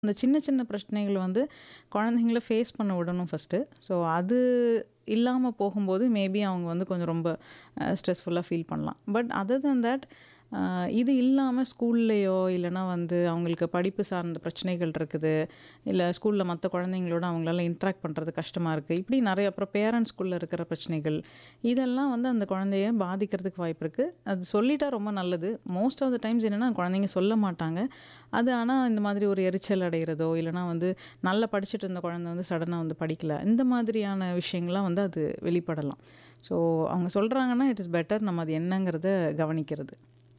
அந்த சின்ன சின்ன பிரச்சனைகள் வந்து குழந்தைங்கள ஃபேஸ் பண்ண விடணும் ஃபஸ்ட்டு. ஸோ அது இல்லாம போகும்போது மேபி அவங்க வந்து கொஞ்சம் ரொம்ப அ ஸ்ட்ரெஸ்ஃபுல்லா ஃபீல் பண்ணலாம். But other then that uh இது இல்லாம ஸ்கூல்லயோ இல்லன்னா வந்து அவங்களுக்கு படிப்பு சார்ந்த பிரச்சனைகள் இருக்குது. இல்ல ஸ்கூல்ல மத்த குழந்தைங்களோட அவங்களால இன்டராக்ட் பண்றது கஷ்டமா இருக்கு. இப்படி நெறைய அப்புறம் பேரண்ட்ஸ்குள்ள இருக்கிற பிரச்சனைகள். இதெல்லாம் வந்து அந்த குழந்தைய பாதிக்கிறதுக்கு வாய்ப்பு இருக்கு. அது சொல்லிட்டா ரொம்ப நல்லது. மோஸ்ட் ஆஃப் த டைம்ஸ் என்னன்னா குழந்தைங்க சொல்ல மாட்டாங்க. அது ஆனா இந்த மாதிரி ஒரு எரிச்சல் அடையிறதோ, இல்லன்னா வந்து நல்லா படிச்சுட்டு இருந்த குழந்தை வந்து சடனா வந்து படிக்கல. இந்த மாதிரியான விஷயங்கள்லாம் வந்து அது வெளிப்படலாம். ஸோ அவங்க சொல்றாங்கன்னா இட் இஸ் பெட்டர் நம்ம அது என்னங்கிறத கவனிக்கிறது.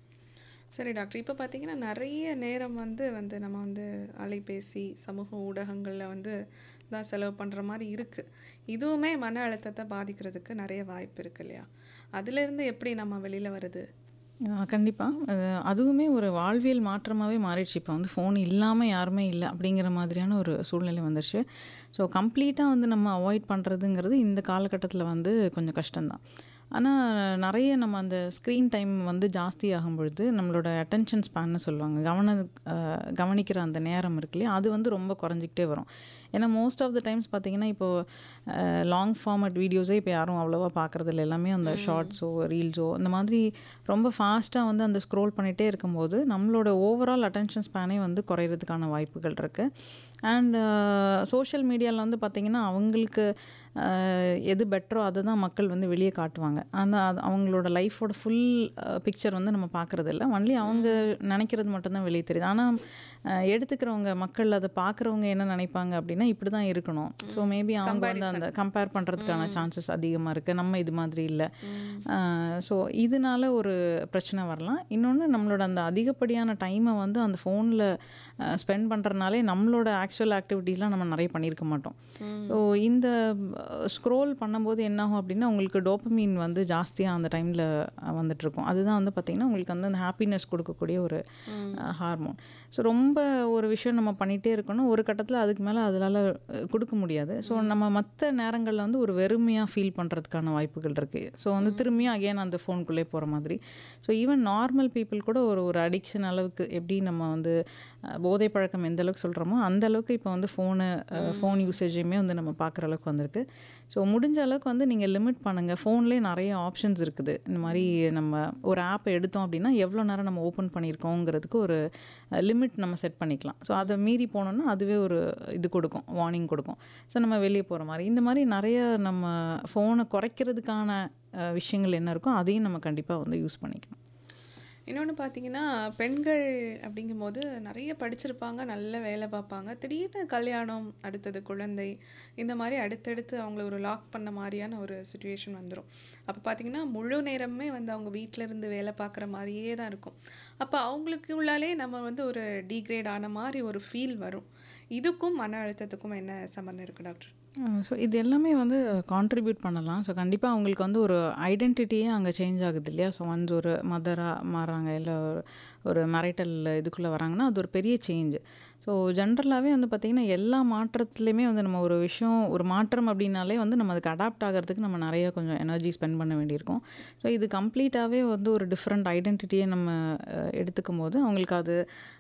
சரி டாக்டர். இப்ப பார்த்தீங்கன்னா, நெறைய நேரம் வந்து வந்து நம்ம வந்து அலைபேசி, சமூக ஊடகங்கள்ல வந்து தான் செலவு பண்ற மாரி இருக்கு. இதுவுமே மன அழுத்தத்த பாதிக்கிறதுக்கு நெறைய வாய்ப்பு இருக்கு இல்லையா? அதிலிருந்து எப்படி நம்ம வெளில வரது? ஆ கண்டிப்பா. அது அதுவுமே ஒரு வாழ்வியல் மாற்றமாவே மாறிடுச்சு. இப்ப வந்து ஃபோன் இல்லாம யாருமே இல்ல. அப்படிங்கிற மாதிரியான ஒரு சூழ்நிலை வந்துருச்சு. ஸோ கம்ப்ளீட்டா வந்து நம்ம அவாய்ட் பண்றதுங்கிறது இந்த காலகட்டத்தில வந்து கொஞ்சம் கஷ்டம் தான். ஆனா நெறைய நம்ம அந்த ஸ்க்ரீன் டைம் வந்து ஜாஸ்தியாகும் பொழுது, நம்மளோட அட்டென்ஷன் ஸ்பேன்னு சொல்லுவாங்க. கவன அ கவனிக்கிற அந்த நேரம் இருக்கு இல்லையா? அது வந்து ரொம்ப குறைஞ்சுக்கிட்டே வரும். ஏன்னா மோஸ்ட் ஆஃப் த டைம்ஸ் பார்த்தீங்கன்னா, இப்போ அ லாங் ஃபார்மேட் வீடியோஸே இப்ப யாரும் அவ்வளவா பார்க்கறதில்ல. எல்லாமே அந்த ம். ஷார்ட்ஸோ, ரீல்ஸோ இந்த மாதிரி ரொம்ப ஃபாஸ்ட்டா வந்து அந்த ஸ்க்ரோல் பண்ணிட்டே இருக்கும்போது, நம்மளோட ஓவரால் அட்டென்ஷன் ஸ்பேனே வந்து குறையிறதுக்கான வாய்ப்புகள் இருக்கு. அண்ட் சோஷியல் மீடியால வந்து பார்த்தீங்கன்னா, அவங்களுக்கு அ எது பெட்டரோ அத தான் மக்கள் வந்து வெளிய காட்டுவாங்க. ஆனா அது அவங்களோட லைஃபோட ஃபுல் அ பிக்சர் வந்து நம்ம பார்க்கறதில்ல. ஒன்லி அவங்க ம். நெனைக்கிறது மட்டும் தான் வெளிய தெரியுது. ஆனா அ எடுத்துக்கிறவங்க மக்கள் அத பார்க்குறவங்க என்ன நெனைப்பாங்க அப்படின்னா, இப்படி தான் இருக்கணும். ஸோ ம். மேபி அவங்க வந்து கம்பேரிசன். அந்த கம்பேர் பண்றதுக்கான ம். சான்சஸ் அதிகமா இருக்கு. நம்ம இது மாதிரி இல்ல. ம். அ ஸோ இதனால ஒரு பிரச்சனை வரலாம். இன்னொன்னு நம்மளோட அந்த அதிகப்படியான டைம வந்து அந்த ஃபோன்ல அ ஸ்பெண்ட் பண்றனாலே நம்மளோட ஆக்சுவல் ஆக்டிவிட்டீஸ்லாம் நம்ம நெறைய பண்ணியிருக்க மாட்டோம். ஸோ ம். இந்த ஸ்க்ரோல் பண்ணும்போது என்னாகும் அப்படின்னா, உங்களுக்கு டோப்பமைன் வந்து ஜாஸ்தியா அந்த டைம்ல வந்துட்டுருக்கும். அதுதான் வந்து பார்த்தீங்கன்னா, உங்களுக்கு வந்து அந்த ஹாப்பினஸ் குடுக்கக்கூடிய ஒரு ம். அ ஹார்மோன். ஸோ ரொம்ப ஒரு விஷயம் நம்ம பண்ணிட்டே இருக்கணும். ஒரு கட்டத்தில அதுக்கு மேல அதனால குடுக்க முடியாது. ஸோ ம். நம்ம மத்த நேரங்கள்ல வந்து ஒரு வெறுமையா ஃபீல் பண்றதுக்கான வாய்ப்புகள் இருக்கு. ஸோ வந்து ம். திரும்பியும் அகைன் அந்த ஃபோனுக்குள்ளே போற மாதிரி. ஸோ ஈவன் நார்மல் பீப்பிள் கூட ஒரு ஒரு அடிக்ஷன் அளவுக்கு எப்படி நம்ம வந்து அ போதை பழக்கம் எந்த அளவுக்கு சொல்றோமோ, அந்த அளவுக்கு இப்போ வந்து ஃபோனு அ ஃபோன் ம். யூசேஜையுமே வந்து நம்ம பார்க்குற அளவுக்கு வந்திருக்கு. ஸோ முடிஞ்ச அளவுக்கு வந்து நீங்க லிமிட் பண்ணுங்க. ஃபோன்லேயே நெறைய ஆப்ஷன்ஸ் இருக்குது. இந்த மாரி ம். நம்ம ஒரு ஆப்ப எடுத்தோம் அப்படின்னா, எவ்வளோ நேரம் நம்ம ஓப்பன் பண்ணியிருக்கோங்கிறதுக்கு ஒரு லிமிட் நம்ம செட் பண்ணிக்கலாம். ஸோ அத ம். மீறி போனோம்னா, அதுவே ஒரு இது குடுக்கும். வார்னிங் குடுக்கும். ஸோ நம்ம வெளிய போற மாரி. இந்த மாரி நெறைய நம்ம ஃபோன குறைக்கிறதுக்கான அ விஷயங்கள் என்ன இருக்கோ, அதையும் நம்ம கண்டிப்பா வந்து யூஸ் பண்ணிக்கணும். இன்னொன்னு பார்த்தீங்கன்னா, பெண்கள் அப்படிங்கும்போது நெறைய படிச்சிருப்பாங்க, நல்ல வேலை பார்ப்பாங்க. திடீர்னு கல்யாணம், அடுத்தது குழந்தை, இந்த மாரி அடுத்தடுத்து அவங்கள ஒரு லாக் பண்ண மாரியான ஒரு சிச்சுவேஷன் வந்துரும். அப்ப பார்த்தீங்கன்னா, முழு நேரமுமே வந்து அவங்க வீட்ல இருந்து வேலை பார்க்குற மாரியே தான் இருக்கும். அப்ப அவங்களுக்கு உள்ளாலே நம்ம வந்து ஒரு டீக்ரேட் ஆன மாரி ஒரு ஃபீல் வரும். இதுக்கும் மன அழுத்தத்துக்கும் என்ன சம்மந்தம் இருக்கு டாக்டர்? அ ஸோ இது எல்லாமே வந்து கான்ட்ரிபியூட் பண்ணலாம். ஸோ கண்டிப்பா அவங்களுக்கு வந்து ஒரு ஐடென்டிட்டியே அங்க சேஞ்ச் ஆகுது இல்லையா? ஸோ ஒன்ஸ் ஒரு மதரா மாறுறாங்க. இல்ல ஒரு மேரிட்டல் இதுக்குள்ள வராங்கன்னா, அது ஒரு பெரிய சேஞ்ச். ஸோ ஜென்ரலாவே வந்து பார்த்தீங்கன்னா, எல்லா மாற்றத்திலயுமே வந்து நம்ம ஒரு விஷயம் ஒரு மாற்றம் அப்படின்னாலே வந்து நம்ம அதுக்கு அடாப்ட் ஆகுறதுக்கு நம்ம நெறைய கொஞ்சம் எனர்ஜி ஸ்பெண்ட் பண்ண வேண்டியிருக்கும். ஸோ இது கம்ப்ளீட்டாவே வந்து ஒரு டிஃப்ரெண்ட் ஐடென்டிட்டிய நம்ம அ எடுத்துக்கும்போது, அவங்களுக்கு அது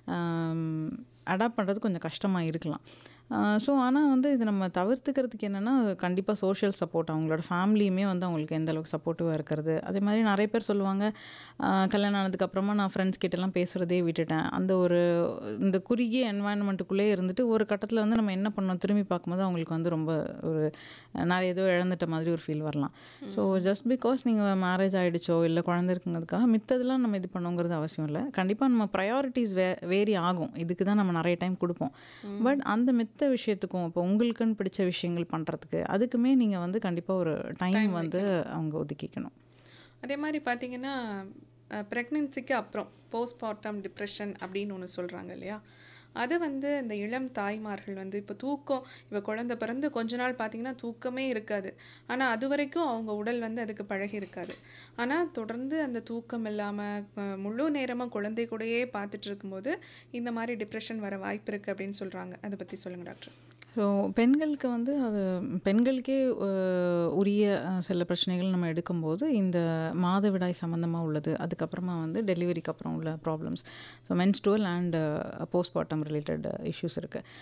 அம் அடாப்ட் பண்றது கொஞ்சம் கஷ்டமா இருக்கலாம். அ ஸோ ஆனா வந்து இது நம்ம தவிர்த்துக்கிறதுக்கு என்னன்னா, கண்டிப்பா சோஷியல் சப்போர்ட் அவங்களோட ஃபேமிலியுமே வந்து அவங்களுக்கு எந்த அளவுக்கு சப்போர்ட்டிவா இருக்கிறது. அதே மாரி நெறைய பேர் சொல்லுவாங்க, அ கல்யாணம் ஆனதுக்கு அப்புறமா நான் ஃப்ரெண்ட்ஸ் கிட்டலாம் பேசுறதே விட்டுட்டேன். அந்த ஒரு இந்த குறுகிய என்வைரன்மென்ட்டுக்குள்ளேயே இருந்துட்டு, ஒரு கட்டத்தில வந்து நம்ம என்ன பண்ணோம் திரும்பி பார்க்கும்போது அவங்களுக்கு வந்து ரொம்ப ஒரு நான் ஏதோ இழந்துட்ட மாதிரி ஒரு ஃபீல் வரலாம். So hmm. ஜஸ்ட் பிகாஸ் நீங்க மேரேஜ் ஆயிடுச்சோ, இல்ல குழந்தை இருக்குங்கிறதுக்காக மித்ததெல்லாம் நம்ம இது பண்ணணுங்கிறது அவசியம் இல்ல. கண்டிப்பா நம்ம பிரையாரிட்டீஸ் வே வேரி ஆகும். இதுக்கு தான் நம்ம நெறைய டைம் குடுப்போம். பட் ம். அந்த மித்த விஷயத்துக்கும் இப்போ உங்களுக்குன்னு பிடிச்ச விஷயங்கள் பண்றதுக்கு, அதுக்குமே நீங்க வந்து கண்டிப்பா ஒரு டைம் டைம் வந்து வைக்கணும். அவங்க ஒதுக்கிக்கணும். அதே மாரி பார்த்தீங்கன்னா, அ பிரெக்னன்சிக்கு அப்புறம் போஸ்ட்பார்டம் டிப்ரஷன் அப்படின்னு ஒண்ணு சொல்றாங்க இல்லையா? அது வந்து இந்த இளம் தாய்மார்கள் வந்து இப்போ தூக்கம் இப்போ குழந்தை பிறந்து கொஞ்ச நாள் பார்த்தீங்கன்னா, தூக்கமே இருக்காது. ஆனா அதுவரைக்கும் அவங்க உடல் வந்து அதுக்கு பழகி இருக்காது. ஆனா தொடர்ந்து அந்த தூக்கம் இல்லாம அ முழு நேரமும் குழந்தை கூடயே பார்த்துட்டு இருக்கும்போது, இந்த மாரி டிப்ரஷன் வர வாய்ப்பு இருக்கு அப்படின்னு சொல்றாங்க. அத பத்தி சொல்லுங்க டாக்டர். ஸோ பெண்களுக்கு வந்து அது பெண்களுக்கே அஹ், உரிய அஹ், சில பிரச்சனைகள் நம்ம எடுக்கும்போது இந்த மாதவிடாய் சம்மந்தமாக உள்ளது அதுக்கப்புறமா வந்து டெலிவரிக்கு அப்புறம் உள்ள problems so menstrual and postmortem related issues இருக்குது